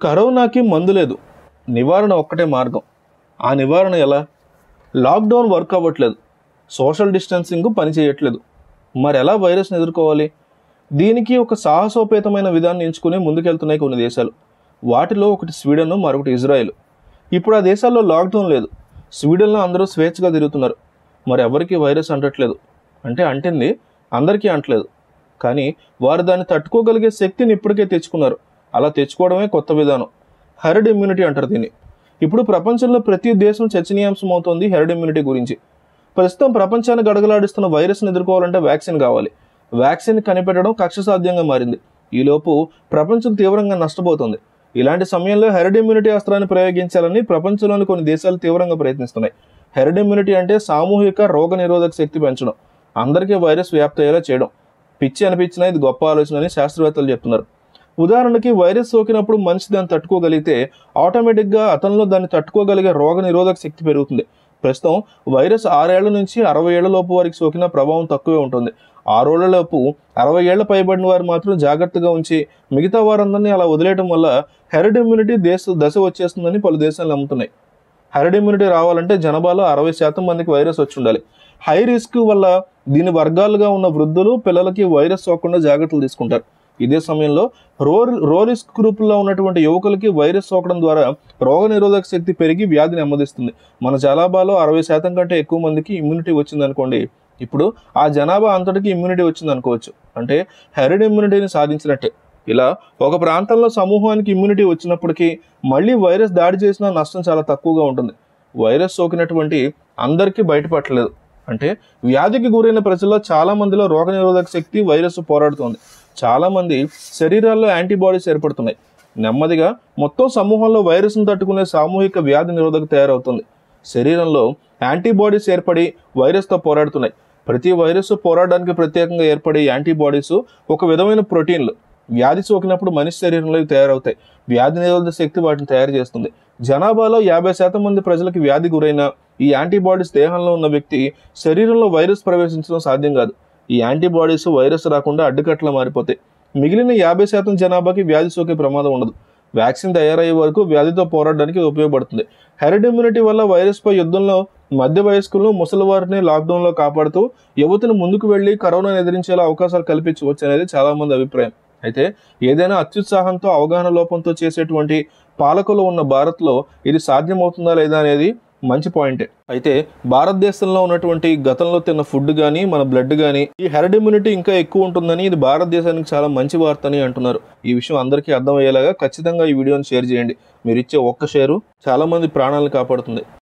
కరోనాకి మందు లేదు నివారణ ఒక్కటే మార్గం ఆ నివారణ ఎలా లాక్డౌన్ వర్క్ అవ్వట్లేదు సోషల్ డిస్టెన్సింగ్ పని చేయట్లేదు మరి ఎలా వైరస్ని ఎదుర్కోవాలి దీనికి ఒక సాహసోపేతమైన విధాన్ని ఎంచుకుని ముందుకెళ్తున్నాయి కొన్ని దేశాలు వాటిలో ఒకటి స్వీడన్ మరొకటి ఇజ్రాయెల్ ఇప్పుడు ఆ దేశాల్లో లాక్డౌన్ లేదు స్వీడన్లో అందరూ స్వేచ్ఛగా తిరుగుతున్నారు మరి ఎవరికి వైరస్ అంటట్లేదు అంటే అంటింది అందరికీ అంటలేదు కానీ వారు దాన్ని తట్టుకోగలిగే శక్తిని ఇప్పటికే తెచ్చుకున్నారు అలా తెచ్చుకోవడమే కొత్త విధానం హెర్డ్ ఇమ్యూనిటీ అంటారు దీన్ని ఇప్పుడు ప్రపంచంలో ప్రతి దేశం చర్చనీయాంశం అవుతోంది హెర్డ్ ఇమ్యూనిటీ గురించి ప్రస్తుతం ప్రపంచాన్ని గడగలాడిస్తున్న వైరస్ని ఎదుర్కోవాలంటే వ్యాక్సిన్ కావాలి వ్యాక్సిన్ కనిపెట్టడం కక్ష సాధ్యంగా మారింది ఈలోపు ప్రపంచం తీవ్రంగా నష్టపోతుంది ఇలాంటి సమయంలో హెర్డ్ ఇమ్యూనిటీ అస్త్రాన్ని ప్రయోగించాలని ప్రపంచంలోని కొన్ని దేశాలు తీవ్రంగా ప్రయత్నిస్తున్నాయి హెర్డ్ ఇమ్యూనిటీ అంటే సామూహిక రోగ నిరోధక శక్తి పెంచడం అందరికీ వైరస్ వ్యాప్తి అయ్యేలా చేయడం పిచ్చి అనిపించినా ఇది గొప్ప ఆలోచన అని శాస్త్రవేత్తలు చెప్తున్నారు ఉదాహరణకి వైరస్ సోకినప్పుడు మనిషి దాన్ని తట్టుకోగలిగితే ఆటోమేటిక్గా అతనిలో దాన్ని తట్టుకోగలిగే రోగ నిరోధక శక్తి పెరుగుతుంది ప్రస్తుతం వైరస్ ఆరేళ్ల నుంచి అరవై ఏళ్ల లోపు వారికి సోకిన ప్రభావం తక్కువే ఉంటుంది ఆరేళ్లలోపు అరవై ఏళ్ల పైబడిన వారు మాత్రం జాగ్రత్తగా ఉంచి మిగతా వారందరినీ అలా వదిలేయడం వల్ల హెర్డ్ ఇమ్యూనిటీ దేశ దశ వచ్చేస్తుందని పలు దేశాలు నమ్ముతున్నాయి హెర్డ్ ఇమ్యూనిటీ రావాలంటే జనాభాలో అరవై శాతం మందికి వైరస్ వచ్చి ఉండాలి హై రిస్క్ వల్ల దీని వర్గాలుగా ఉన్న వృద్ధులు పిల్లలకి వైరస్ సోకకుండా జాగ్రత్తలు తీసుకుంటారు ఇదే సమయంలో రో రో రిస్క్ గ్రూపుల్లో ఉన్నటువంటి యువకులకి వైరస్ సోకడం ద్వారా రోగ నిరోధక శక్తి పెరిగి వ్యాధిని నెమ్మదిస్తుంది మన జనాభాలో అరవై శాతం కంటే ఎక్కువ మందికి ఇమ్యూనిటీ వచ్చిందనుకోండి ఇప్పుడు ఆ జనాభా అంతటికి ఇమ్యూనిటీ వచ్చింది అనుకోవచ్చు అంటే హెరిడ్ ఇమ్యూనిటీని సాధించినట్టే ఇలా ఒక ప్రాంతంలో సమూహానికి ఇమ్యూనిటీ వచ్చినప్పటికీ మళ్ళీ వైరస్ దాడి చేసిన నష్టం చాలా తక్కువగా ఉంటుంది వైరస్ సోకినటువంటి అందరికీ బయటపడలేదు అంటే వ్యాధికి గురైన ప్రజల్లో చాలా మందిలో రోగనిరోధక శక్తి వైరస్ పోరాడుతోంది చాలా మంది శరీరాల్లో యాంటీబాడీస్ ఏర్పడుతున్నాయి నెమ్మదిగా మొత్తం సమూహంలో వైరస్ను తట్టుకునే సామూహిక వ్యాధి నిరోధక తయారవుతుంది శరీరంలో యాంటీబాడీస్ ఏర్పడి వైరస్తో పోరాడుతున్నాయి ప్రతి వైరస్ పోరాడడానికి ప్రత్యేకంగా ఏర్పడే యాంటీబాడీస్ ఒక విధమైన ప్రోటీన్లు వ్యాధి సోకినప్పుడు మనిషి శరీరంలో ఇవి తయారవుతాయి వ్యాధి నిరోధక శక్తి వాటిని తయారు చేస్తుంది జనాభాలో యాభై శాతం మంది ప్రజలకు వ్యాధి గురైన ఈ యాంటీబాడీస్ దేహంలో ఉన్న వ్యక్తి శరీరంలో వైరస్ ప్రవేశించడం సాధ్యం కాదు ఈ యాంటీబాడీస్ వైరస్ రాకుండా అడ్డుకట్ల మారిపోతాయి మిగిలిన యాభై శాతం జనాభాకి వ్యాధి సోకే ప్రమాదం ఉండదు వ్యాక్సిన్ తయారయ్యే వరకు వ్యాధితో పోరాడడానికి ఇది ఉపయోగపడుతుంది హెరిడ్ ఇమ్యూనిటీ వల్ల వైరస్పై యుద్ధంలో మధ్య వయస్కులను ముసలివారిని లాక్డౌన్లో కాపాడుతూ యువతను ముందుకు వెళ్లి కరోనాను ఎదిరించేలా అవకాశాలు కల్పించవచ్చు అనేది చాలా మంది అభిప్రాయం అయితే ఏదైనా అత్యుత్సాహంతో అవగాహన లోపంతో చేసేటువంటి పాలకులు ఉన్న భారత్లో ఇది సాధ్యమవుతుందా లేదా అనేది మంచి పాయింటే అయితే భారతదేశంలో ఉన్నటువంటి గతంలో తిన్న ఫుడ్ కానీ మన బ్లడ్ కానీ ఈ హెర్డ్ ఇమ్యూనిటీ ఇంకా ఎక్కువ ఉంటుందని ఇది భారతదేశానికి చాలా మంచి వార్త అని అంటున్నారు ఈ విషయం అందరికీ అర్థమయ్యేలాగా ఖచ్చితంగా ఈ వీడియోని షేర్ చేయండి మీరు ఇచ్చే ఒక్క షేరు చాలా మంది ప్రాణాలను కాపాడుతుంది